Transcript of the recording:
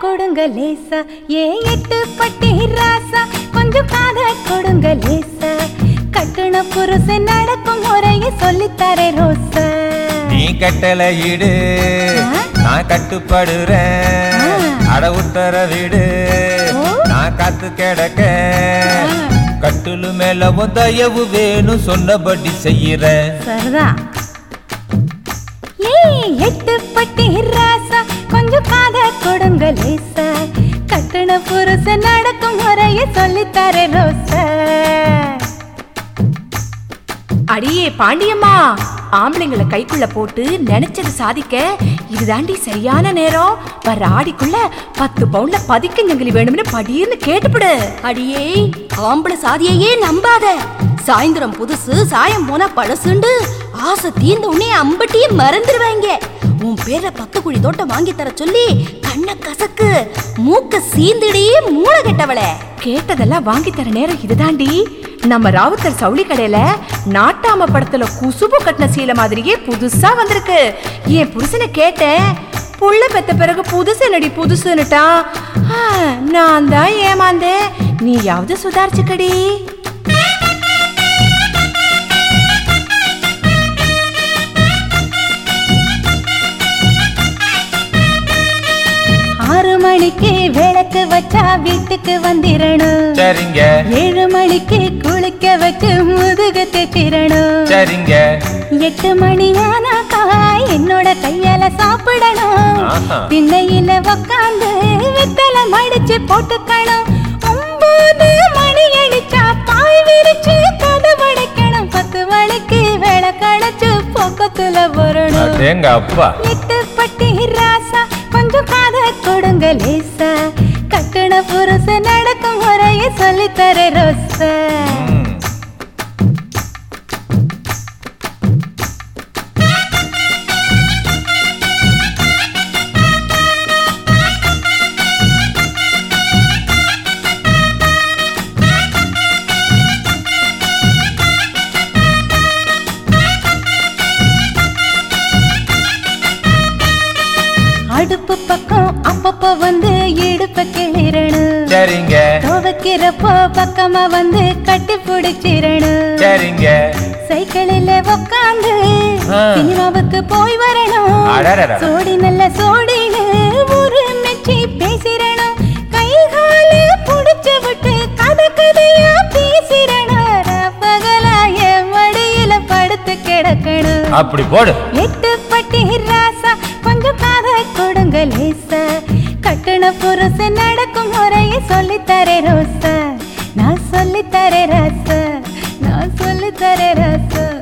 கொடுங்க லேசா ஏ எட்டு பட்டி ராசா கொஞ்சம் காத கொடுங்க லேசா கட்டுன புருஷன் நடக்கும் முறைய சொல்லித்தரே ரோசா நீ கட்டளை இடு ஆ? நான் கட்டுப்படுறேன் ஆ. அட உத்தர விடு ஓ. நான் காத்து கிடக்க ஆ. கட்டுலு மேல உன் தயவு வேணும் சொன்னபடி செய்யறேன் சரிதான் ஏ எட்டு பட்டி ராசா கொஞ்சம் காத கொடுங்க லேசா கட்டுன புருஷன் நடக்கும் முறைய சொல்லித்தரே ரோசா அடியே பாண்டியம்மா ஆம்பளைங்களை கைக்குள்ள போட்டு நினைச்சது சாதிக்க இதுதாண்டி சரியான நேரம் வர ஆடிக்குள்ள பத்து பவுன்ல பதிக்கஞ்சங்கிலி வேணும்னு படின்னு கேட்டுப்படு அடியே ஆம்பளை சாதியையே நம்பாத சாயந்தரம் புதுசு சாயம் போனா பழசுண்டு ஆசை தீர்ந்த உடனே அம்பட்டியே மறந்துடுவாங்க உன் பேர்ல பத்து குழி தோட்டம் வாங்கி தர சொல்லி கண்ண கசக்கு மூக்க சீந்திடி மூளை கெட்டவளே கேட்டதெல்லாம் வாங்கி தர நேரம் இதுதாண்டி நம்ம ராவுத்தர் சவுளி கடையில நாட்டாம படத்துல குசுபு கட்டின சீலை மாதிரியே புதுசா வந்திருக்கு என் புருஷனை கேட்டேன் புள்ள பெத்த பிறகு புதுசு என்னடி புதுசுன்னுட்டா ஆ, நான் தான் ஏமாந்தேன் நீயாவது சுதாரிச்சுக்கடி ஆறு மணிக்கு விளக்கு வச்சா வீட்டுக்கு வந்திரணும் சரிங்க ஏழு மணிக்கு குளிக்க வச்சு முதுகு தேச்சிரணும் சரிங்க எட்டு மணி ஆனாக்கா என்னோட கையால சாப்பிடணும் ஆஹா. திண்ணையில உக்காந்து வெத்தலை மடிச்சு போட்டுக்கணும் ஒன்பது மணி அடிச்சா பாய் விரிச்சு கதவடைக்கணும் பத்து மணிக்கு விளக்கடைச்சு பக்கத்துல வரணும் எங்க அப்பா எட்டு பட்டி ராசா கொஞ்சம் காத கொடுங்க லேசா கட்டுன புருஷ நடக்கும் முறைய சொல்லித்தர ரோசா ம். அடுப்பு பக்கம் அப்பப்ப வந்து இடுப்ப கிளிரணும் சரிங்க துவைக்கிறப்போ பக்கமா வந்து கட்டி பிடிச்சிரணும் சரிங்க சைக்கிளில் உக்காந்து ஆ. சினிமாவுக்கு போய் வரணும் அடடடட. சோடி நல்ல சோடின்னு ஒரு மெச்சி பேசிரணும் கை காலு புடிச்சு விட்டு கதை கதையா பேசிரணும் பகலா என் மடியில படுத்து கிடக்கணும் அப்படி போடு எட்டு பட்டி ராசா கொஞ்சம் காத கொடுங்க லேசா கட்டுன புருஷ நடக்கும் முறைய சொல்லித்தரே ரோசா நான் சொல்லித்தரே ராசா நான் சொல்லித்தரே ராசா